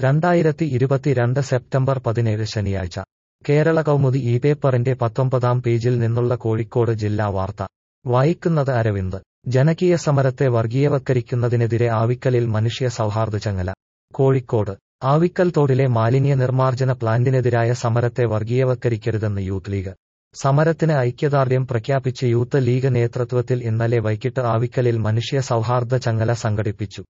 രണ്ടായിരത്തി ഇരുപത്തിരണ്ട് സെപ്റ്റംബർ പതിനേഴ് ശനിയാഴ്ച കേരള കൗമുദി ഈ പേപ്പറിന്റെ പത്തൊമ്പതാം പേജിൽ നിന്നുള്ള കോഴിക്കോട് ജില്ലാ വാർത്ത വായിക്കുന്നത് അരവിന്ദ് ജനകീയ സമരത്തെ വർഗീയവത്കരിക്കുന്നതിനെതിരെ ആവിക്കലിൽ മനുഷ്യ സൗഹാർദ്ദ ചങ്ങല കോഴിക്കോട് ആവിക്കൽ തോടിലെ മാലിന്യ നിർമ്മാർജ്ജന പ്ലാന്റിനെതിരായ സമരത്തെ വർഗീയവത്കരിക്കരുതെന്ന് യൂത്ത് ലീഗ് സമരത്തിന് ഐക്യദാർഢ്യം പ്രഖ്യാപിച്ച് യൂത്ത് ലീഗ് നേതൃത്വത്തിൽ ഇന്നലെ വൈകിട്ട് ആവിക്കലിൽ മനുഷ്യ സൗഹാർദ്ദ ചങ്ങല സംഘടിപ്പിച്ചു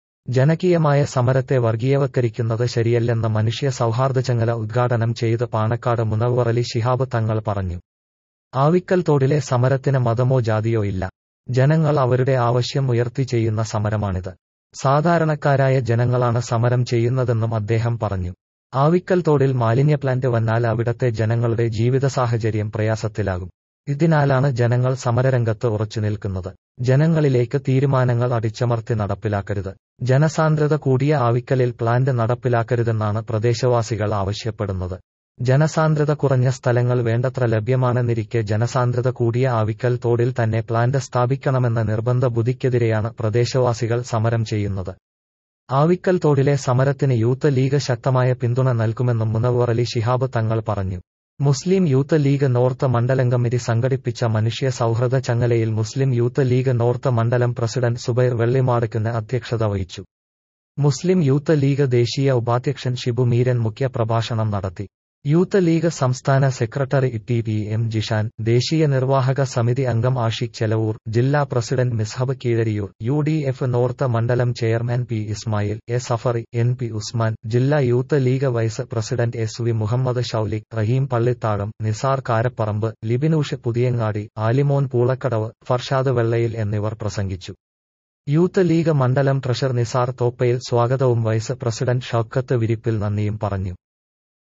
ജനകീയമായ സമരത്തെ വർഗീയവത്കരിക്കുന്നത് ശരിയല്ലെന്ന് മനുഷ്യ സൗഹാർദ്ദ ചങ്ങല ഉദ്ഘാടനം ചെയ്ത് പാണക്കാട് മുനവ്വറലി ശിഹാബ് തങ്ങൾ പറഞ്ഞു ആവിക്കൽ തോടിലെ സമരത്തിന് മതമോ ജാതിയോ ഇല്ല ജനങ്ങൾ അവരുടെ ആവശ്യം ഉയർത്തി ചെയ്യുന്ന സമരമാണിത് സാധാരണക്കാരായ ജനങ്ങളാണ് സമരം ചെയ്യുന്നതെന്നും അദ്ദേഹം പറഞ്ഞു ആവിക്കൽ തോടിൽ മാലിന്യ പ്ലാന്റ് വന്നാൽ അവിടത്തെ ജനങ്ങളുടെ ജീവിത സാഹചര്യം പ്രയാസത്തിലാകും ഇതിനാലാണ് ജനങ്ങൾ സമരരംഗത്ത് ഉറച്ചു നിൽക്കുന്നത് ജനങ്ങളിലേക്ക് തീരുമാനങ്ങൾ അടിച്ചമർത്തി നടപ്പിലാക്കരുത് ജനസാന്ദ്രത കൂടിയ ആവിക്കലിൽ പ്ലാന്റ് നടപ്പിലാക്കരുതെന്നാണ് പ്രദേശവാസികൾ ആവശ്യപ്പെടുന്നത് ജനസാന്ദ്രത കുറഞ്ഞ സ്ഥലങ്ങൾ വേണ്ടത്ര ലഭ്യമാണെന്നിരിക്കെ ജനസാന്ദ്രത കൂടിയ ആവിക്കൽ തോടിൽ തന്നെ പ്ലാന്റ് സ്ഥാപിക്കണമെന്ന നിർബന്ധ ബുദ്ധിക്കെതിരെയാണ് പ്രദേശവാസികൾ സമരം ചെയ്യുന്നത് ആവിക്കൽ തോടിലെ സമരത്തിന് യൂത്ത് ലീഗ് ശക്തമായ പിന്തുണ നൽകുമെന്നും മുനവ്വറലി ശിഹാബ് തങ്ങൾ പറഞ്ഞു മുസ്ലിം യൂത്ത് ലീഗ് നോർത്ത് മണ്ഡലം കമ്മിറ്റി സംഘടിപ്പിച്ച മനുഷ്യ സൗഹൃദ ചങ്ങലയിൽ മുസ്ലിം യൂത്ത് ലീഗ് നോർത്ത് മണ്ഡലം പ്രസിഡന്റ് സുബൈർ വെള്ളിമാടക്കിന് അധ്യക്ഷത വഹിച്ചു മുസ്ലിം യൂത്ത് ലീഗ് ദേശീയ ഉപാധ്യക്ഷൻ ഷിബു മീരൻ മുഖ്യ പ്രഭാഷണം നടത്തി യൂത്ത് ലീഗ് സംസ്ഥാന secretary T P M Jishan ദേശീയ നിർവാഹക സമിതി അംഗം ആഷിഖ് ചെലവൂർ ജില്ലാ president Mishab Keezhariyur U D F north മണ്ഡലം chairman P Ismail A Safari N P Usman ജില്ലാ youth league vice president S V Muhammad Shaulik Raheem Pallithazham Nisar Karaparamba Libinush Puthiyangadi Alimon Poolakkadavu Farshad Vellayil എന്നിവർ പ്രസംഗിച്ചു യൂത്ത് ലീഗ് മണ്ഡലം ട്രഷർ നിസാർ തോപ്പയിൽ സ്വാഗതവും വൈസ് പ്രസിഡന്റ് ഷൌക്കത്ത് വിരിപ്പിൽ നന്ദിയും പറഞ്ഞു